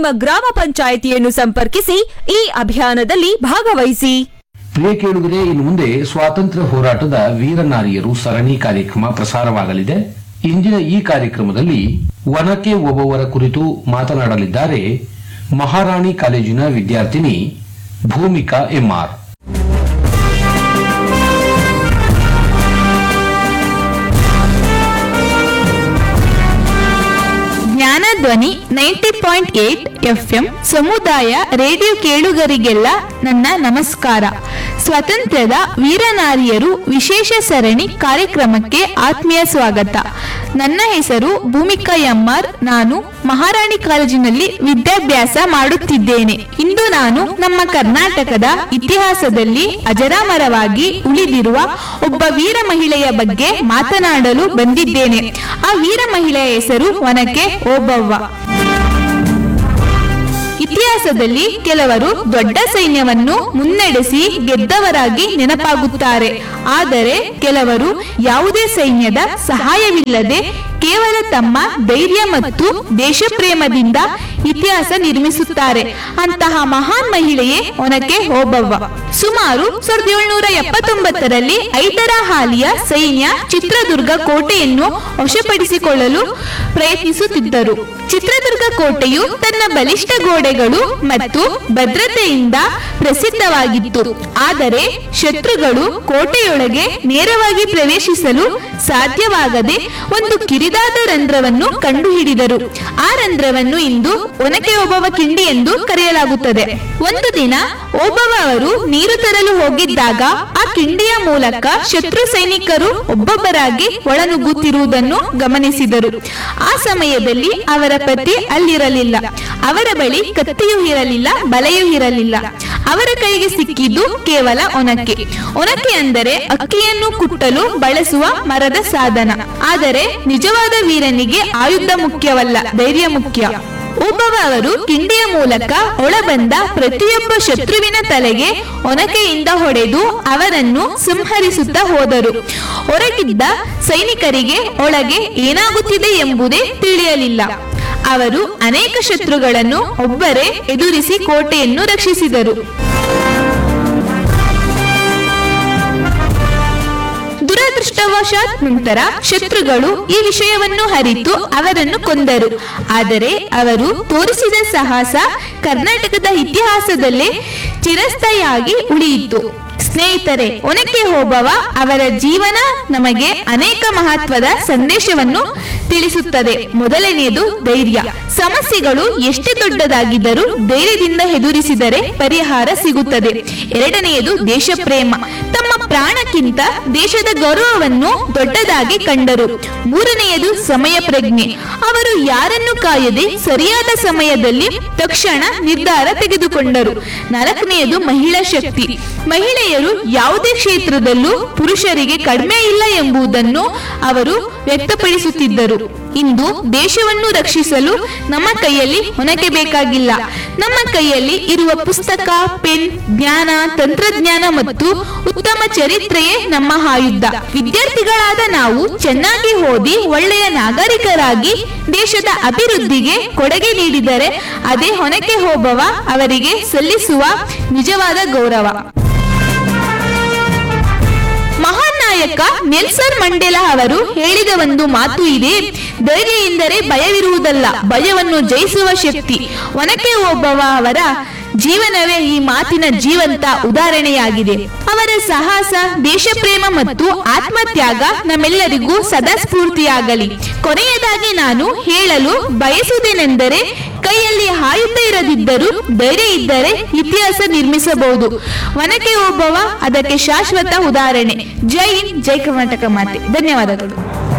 ನಿಮ್ಮ ಗ್ರಾಮ ಪಂಚಾಯಿತಿಯನ್ನು ಸಂಪರ್ಕಿಸಿ ಈ ಅಭಿಯಾನದಲ್ಲಿ ಭಾಗವಹಿಸಿ ಪ್ರಿಯ ಕೇಳುಗರೆ ಇನ್ನು ಮುಂದೆ ಸ್ವಾತಂತ್ರ್ಯ ಹೋರಾಟದ ವೀರನಾರಿಯರು ಸರಣಿ ಕಾರ್ಯಕ್ರಮ ಪ್ರಸಾರವಾಗಲಿದೆ ಇಂದಿನ ಈ ಕಾರ್ಯಕ್ರಮದಲ್ಲಿ ವನಕೆ ಒಬ್ಬವರ ಕುರಿತು ಮಾತನಾಡಲಿದ್ದಾರೆ ಮಹಾರಾಣಿ ಕಾಲೇಜಿನ ವಿದ್ಯಾರ್ಥಿನಿ Bhoomika MR Jnanadhwani ninety point eight FM ಸಮುದಾಯ ರೇಡಿಯೋ ಕೇಳುಗರಿಗೆಲ್ಲ ನನ್ನ ನಮಸ್ಕಾರ ಸ್ವಾತಂತ್ರ್ಯದ ವೀರನಾರಿಯರು ವಿಶೇಷ ಸರಣಿ ಕಾರ್ಯಕ್ರಮಕ್ಕೆ ಆತ್ಮೀಯ ಸ್ವಾಗತ ನನ್ನ ಹೆಸರು ಭೂಮಿಕಾ ಎಮ್ಮಾರ್ ನಾನು ಮಹಾರಾಣಿ ಕಾಲೇಜಿನಲ್ಲಿ ವಿದ್ಯಾಭ್ಯಾಸ ಮಾಡುತ್ತಿದ್ದೇನೆ ಇಂದು ನಾನು ನಮ್ಮ ಕರ್ನಾಟಕದ ಇತಿಹಾಸದಲ್ಲಿ ಅಜರಾಮರವಾಗಿ ಉಳಿದಿರುವ ಒಬ್ಬ ವೀರ ಮಹಿಳೆಯ ಬಗ್ಗೆ ಮಾತನಾಡಲು ಬಂದಿದ್ದೇನೆ ಆ ವೀರ ಮಹಿಳೆಯ ಹೆಸರು ವನಕೆ ಓಬವ್ವ ಇತಿಹಾಸದಲ್ಲಿ ಕೆಲವರು ದೊಡ್ಡ ಸೈನ್ಯವನ್ನು ಮುನ್ನಡೆಸಿ ಗೆದ್ದವರಾಗಿ ನೆನಪಾಗುತ್ತಾರೆ ಆದರೆ ಕೆಲವರು ಯಾವುದೇ ಸೈನ್ಯದ ಸಹಾಯವಿಲ್ಲದೆ ಕೇವಲ ತಮ್ಮ ಧೈರ್ಯ ಮತ್ತು ದೇಶಪ್ರೇಮದಿಂದ ಇತಿಹಾಸ ನಿರ್ಮಿಸುತ್ತಾರೆ ಅಂತಹ ಮಹಾನ್ ಮಹಿಳೆಯೇ ಒನಕೆ ಓಬವ್ವ ಸುಮಾರು ಸಾವಿರದ ಏಳ್ನೂರ ಎಪ್ಪತ್ತೊಂಬತ್ತರಲ್ಲಿ ಐದರಹಾಲಿಯ ಸೈನ್ಯ ಚಿತ್ರದುರ್ಗ ಕೋಟೆಯನ್ನು ವಶಪಡಿಸಿಕೊಳ್ಳಲು ಪ್ರಯತ್ನಿಸುತ್ತಿದ್ದರು ಚಿತ್ರದುರ್ಗ ಕೋಟೆಯು ತನ್ನ ಬಲಿಷ್ಠ ಗೋಡೆಗಳು ಮತ್ತು ಭದ್ರತೆಯಿಂದ ಪ್ರಸಿದ್ಧವಾಗಿತ್ತು ಆದರೆ ಶತ್ರುಗಳು ಕೋಟೆಯೊಳಗೆ ನೇರವಾಗಿ ಪ್ರವೇಶಿಸಲು ಸಾಧ್ಯವಾಗದೆ ಒಂದು ಕಿರಿದಾದ ರಂಧ್ರವನ್ನು ಕಂಡುಹಿಡಿದರು ಆ ರಂಧ್ರವನ್ನು ಇಂದು ಒನಕೆ ಓಬವ್ವ ಕಿಂಡಿ ಎಂದು ಕರೆಯಲಾಗುತ್ತದೆ ಒಂದು ದಿನ ಓಬವ್ವ ಅವರು ನೀರು ತರಲು ಹೋಗಿದ್ದಾಗ ಆ ಕಿಂಡಿಯ ಮೂಲಕ ಶತ್ರು ಸೈನಿಕರು ಒಬ್ಬೊಬ್ಬರಾಗಿ ಒಳನುಗ್ಗುತ್ತಿರುವುದನ್ನು ಗಮನಿಸಿದರು ಆ ಸಮಯದಲ್ಲಿ ಅವರ ಪತಿ ಅಲ್ಲಿರಲಿಲ್ಲ ಅವರ ಬಳಿ ಕತ್ತಿಯೂ ಇರಲಿಲ್ಲ ಬಲೆಯೂ ಇರಲಿಲ್ಲ ಅವರ ಕೈಗೆ ಸಿಕ್ಕಿದ್ದು ಕೇವಲ ಒನಕೆ ಒನಕೆ ಅಂದರೆ ಅಕ್ಕಿಯನ್ನು ಕುಟ್ಟಲು ಬಳಸುವ ಮರದ ಸಾಧನ ಆದರೆ ನಿಜವಾದ ವೀರನಿಗೆ ಆಯುಧ ಮುಖ್ಯವಲ್ಲ ಧೈರ್ಯ ಮುಖ್ಯ ಒಬ್ಬವ ಅವರು ಕಿಂಡಿಯ ಮೂಲಕ ಒಳಬಂದ ಪ್ರತಿಯೊಬ್ಬ ಶತ್ರುವಿನ ತಲೆಗೆ ಒನಕೆಯಿಂದ ಹೊಡೆದು ಅವರನ್ನು ಸಂಹರಿಸುತ್ತಾ ಹೋದರು ಹೊರಗಿದ್ದ ಸೈನಿಕರಿಗೆ ಒಳಗೆ ಏನಾಗುತ್ತಿದೆ ಎಂಬುದೇ ತಿಳಿಯಲಿಲ್ಲ ಅವರು ಅನೇಕ ಶತ್ರುಗಳನ್ನು ಒಬ್ಬರೇ ಎದುರಿಸಿ ಕೋಟೆಯನ್ನು ರಕ್ಷಿಸಿದರು ದುರದೃಷ್ಟವಶಾತ್ ನಂತರ ಶತ್ರುಗಳು ಈ ವಿಷಯವನ್ನು ಅರಿತು ಅವರನ್ನು ಕೊಂದರು ಆದರೆ ಅವರು ತೋರಿಸಿದ ಸಾಹಸ ಕರ್ನಾಟಕದ ಇತಿಹಾಸದಲ್ಲೇ ಚಿರಸ್ಥಾಯಿಯಾಗಿ ಉಳಿಯಿತು ಸ್ನೇಹಿತರೆ ಒನಕೆ ಓಬವ್ವ ಅವರ ಜೀವನ ನಮಗೆ ಅನೇಕ ಮಹತ್ವದ ಸಂದೇಶವನ್ನು ತಿಳಿಸುತ್ತದೆ ಮೊದಲನೆಯದು ಧೈರ್ಯ ಸಮಸ್ಯೆಗಳು ಎಷ್ಟೇ ದೊಡ್ಡದಾಗಿದ್ದರೂ ಧೈರ್ಯದಿಂದ ಎದುರಿಸಿದರೆ ಪರಿಹಾರ ಸಿಗುತ್ತದೆ ಎರಡನೆಯದು ದೇಶಪ್ರೇಮ ತಮ್ಮ ಪ್ರಾಣಕ್ಕಿಂತ ದೇಶದ ಗೌರವವನ್ನು ದೊಡ್ಡದಾಗಿ ಕಂಡರು ಮೂರನೆಯದು ಸಮಯ ಪ್ರಜ್ಞೆ ಅವರು ಯಾರನ್ನು ಕಾಯದೆ ಸರಿಯಾದ ಸಮಯದಲ್ಲಿ ತಕ್ಷಣ ನಿರ್ಧಾರ ತೆಗೆದುಕೊಂಡರು ನಾಲ್ಕನೆಯದು ಮಹಿಳಾ ಶಕ್ತಿ ಮಹಿಳೆಯರು ಯಾವುದೇ ಕ್ಷೇತ್ರದಲ್ಲೂ ಪುರುಷರಿಗೆ ಕಡಿಮೆ ಇಲ್ಲ ಎಂಬುದನ್ನು ಅವರು ವ್ಯಕ್ತಪಡಿಸುತ್ತಿದ್ದರು ಇಂದು ದೇಶವನ್ನು ರಕ್ಷಿಸಲು ನಮ್ಮ ಕೈಯಲ್ಲಿ ಹೊನಕೆ ಬೇಕಾಗಿಲ್ಲ ನಮ್ಮ ಕೈಯಲ್ಲಿ ಇರುವ ಪುಸ್ತಕ ಪೆನ್ ಜ್ಞಾನ ತಂತ್ರಜ್ಞಾನ ಮತ್ತು ಉತ್ತಮ ಚರಿತ್ರೆಯೇ ನಮ್ಮ ಆಯುಧ ವಿದ್ಯಾರ್ಥಿಗಳಾದ ನಾವು ಚೆನ್ನಾಗಿ ಓದಿ ಒಳ್ಳೆಯ ನಾಗರಿಕರಾಗಿ ದೇಶದ ಅಭಿವೃದ್ಧಿಗೆ ಕೊಡುಗೆ ನೀಡಿದರೆ ಅದೇ ಹೊನಕೆ ಓಬವ್ವ ಅವರಿಗೆ ಸಲ್ಲಿಸುವ ನಿಜವಾದ ಗೌರವ ಮಹಾನ್ ನಾಯಕ ನೆಲ್ಸನ್ ಮಂಡೇಲಾ ಅವರು ಹೇಳಿದ ಒಂದು ಮಾತು ಇದೆ ಧೈರ್ಯ ಎಂದರೆ ಭಯವಿರುವುದಲ್ಲ ಭಯವನ್ನು ಜಯಿಸುವ ಶಕ್ತಿ ಒನಕೆ ಓಬವ್ವ ಅವರ ಜೀವನವೇ ಈ ಮಾತಿನ ಜೀವಂತ ಉದಾಹರಣೆಯಾಗಿದೆ ಅವರ ಸಾಹಸ ದೇಶಪ್ರೇಮ ಮತ್ತು ಆತ್ಮತ್ಯಾಗ ನಮ್ಮೆಲ್ಲರಿಗೂ ಸದಾ ಸ್ಫೂರ್ತಿಯಾಗಲಿ ಕೊನೆಯದಾಗಿ ನಾನು ಹೇಳಲು ಬಯಸುವುದೇನೆಂದರೆ ಕೈಯಲ್ಲಿ ಆಯುಧ ಇರದಿದ್ದರೂ ಧೈರ್ಯ ಇದ್ದರೆ ಇತಿಹಾಸ ನಿರ್ಮಿಸಬಹುದು ವನಕೆ ಓಬವ್ವ ಅದಕ್ಕೆ ಶಾಶ್ವತ ಉದಾಹರಣೆ ಜೈ ಹಿಂದ್ ಜೈ ಕರ್ನಾಟಕ ಮಾತೆ ಧನ್ಯವಾದಗಳು